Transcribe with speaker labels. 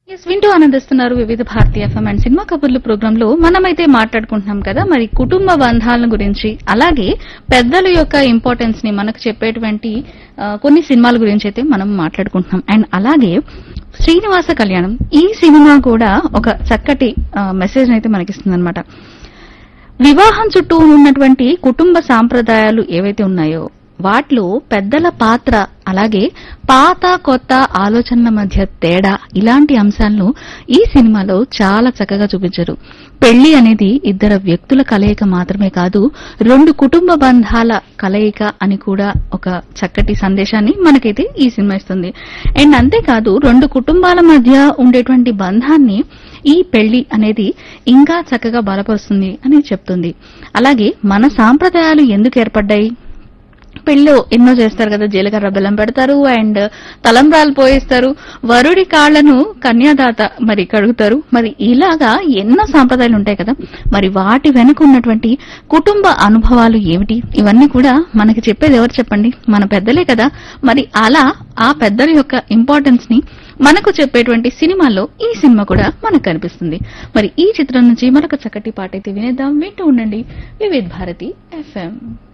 Speaker 1: yes వింటూ ఆనందిస్తున్నారు Vividha Bharatiya FM and cinema కబుర్లు ప్రోగ్రామ్ లో మనమైతే మాట్లాడుకుంటున్నాం కదా మరి కుటుంబ బంధాలను గురించి అలాగే పెద్దల యొక్క ఇంపార్టెన్స్ ని మనకు చెప్పేటువంటి ఆ, కొన్ని సినిమాల గురించి అయితే మనం మాట్లాడుకుంటున్నాం అండ్ అలాగే శ్రీనివాస కళ్యాణం ఈ సినిమా కూడా ఒక చక్కటి మెసేజ్ అయితే మనకిస్తుంది అనమాట వివాహం చుట్టూ ఉన్నటువంటి కుటుంబ సాంప్రదాయాలు ఏవైతే ఉన్నాయో వాటిలో పెద్దల పాత్ర అలాగే పాత కొత్త ఆలోచనల మధ్య తేడా ఇలాంటి అంశాలను ఈ సినిమాలో చాలా చక్కగా చూపించారు పెళ్లి అనేది ఇద్దరు వ్యక్తుల కలయిక మాత్రమే కాదు రెండు కుటుంబ బంధాల కలయిక అని కూడా ఒక చక్కటి సందేశాన్ని మనకైతే ఈ సినిమా ఇస్తుంది అండ్ అంతేకాదు రెండు కుటుంబాల మధ్య ఉండేటువంటి బంధాన్ని ఈ పెళ్లి అనేది ఇంకా చక్కగా బలపరుస్తుంది అని చెప్తుంది అలాగే మన సాంప్రదాయాలు ఎందుకు ఏర్పడ్డాయి పెళ్ళిలో ఎన్నో చేస్తారు కదా జీలకర్ర బెల్లం పెడతారు అండ్ తలంబ్రాలు పోయిస్తారు వరుడి కాళ్లను కన్యాదాత మరి కడుగుతారు మరి ఇలాగా ఎన్నో సాంప్రదాయాలు ఉంటాయి కదా మరి వాటి వెనుక ఉన్నటువంటి కుటుంబ అనుభవాలు ఏమిటి ఇవన్నీ కూడా మనకి చెప్పేది ఎవరు చెప్పండి మన పెద్దలే కదా మరి అలా ఆ పెద్దల యొక్క ఇంపార్టెన్స్ ని మనకు చెప్పేటువంటి సినిమాల్లో ఈ సినిమా కూడా మనకు కనిపిస్తుంది మరి ఈ చిత్రం నుంచి మరొక చక్కటి పాట అయితే వినేద్దాం వింటూ ఉండండి వివిధ్ భారతి ఎఫ్ఎం